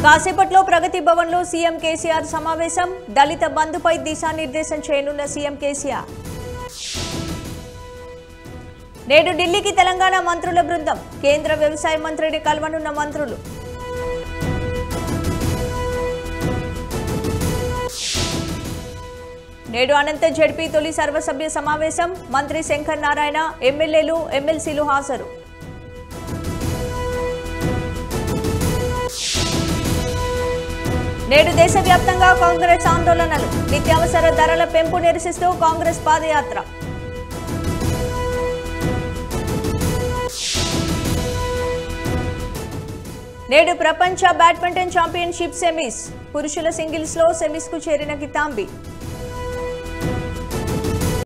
కాసేపట్లో ప్రగతి భవన్లో సీఎం కేసీఆర్ సమావేశం దళిత బంధుపై దిశానిర్దేశం చేయనున్న సీఎం కేసీఆర్ నేడు ఢిల్లీకి తెలంగాణ మంత్రుల బృందం కేంద్ర వ్యవసాయ మంత్రిని కలవనున్న మంత్రులు నేడు అనంత జడ్పీ తొలి సర్వసభ్య సమావేశం మంత్రి శంకర్ నారాయణ ఎమ్మెల్యేలు ఎమ్మెల్సీలు హాజరు నేడు దేశవ్యాప్తంగా కాంగ్రెస్ ఆందోళనలు నిత్యావసర ధరల పెంపు నిరసిస్తూ కాంగ్రెస్ పాదయాత్ర నేడు ప్రపంచ బ్యాడ్మింటన్ ఛాంపియన్షిప్ సెమీస్ పురుషుల సింగిల్స్ లో సెమీస్ కు చేరిన కితాంబి